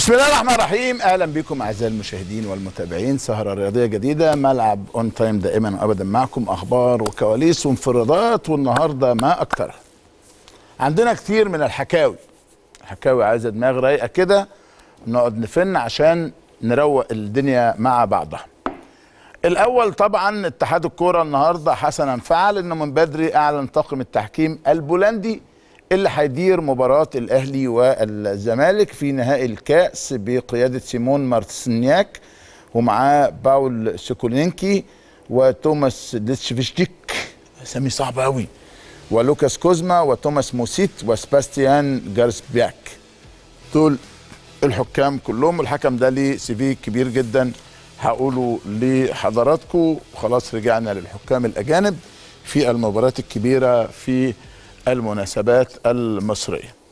بسم الله الرحمن الرحيم اهلا بكم اعزائي المشاهدين والمتابعين سهره رياضيه جديده ملعب اون تايم دائما وابدا معكم اخبار وكواليس وانفرادات والنهارده ما اكثرها عندنا كتير من الحكاوي حكاوي عايزه دماغ رايقه كده نقعد نفن عشان نروق الدنيا مع بعضها الاول طبعا اتحاد الكوره النهارده حسنا فعل انه من بدري اعلن طاقم التحكيم البولندي اللي هيدير مباراه الاهلي والزمالك في نهائي الكاس بقياده سيمون مارتسنياك ومعاه باول سوكولينكي وتوماس ديتشفيشتيك اسامي صعبه قوي ولوكاس كوزما وتوماس موسيت وسباستيان جارسبياك دول الحكام كلهم الحكم ده ليه سي في كبير جدا هقوله لحضراتكم خلاص رجعنا للحكام الاجانب في المباريات الكبيره في المناسبات المصريه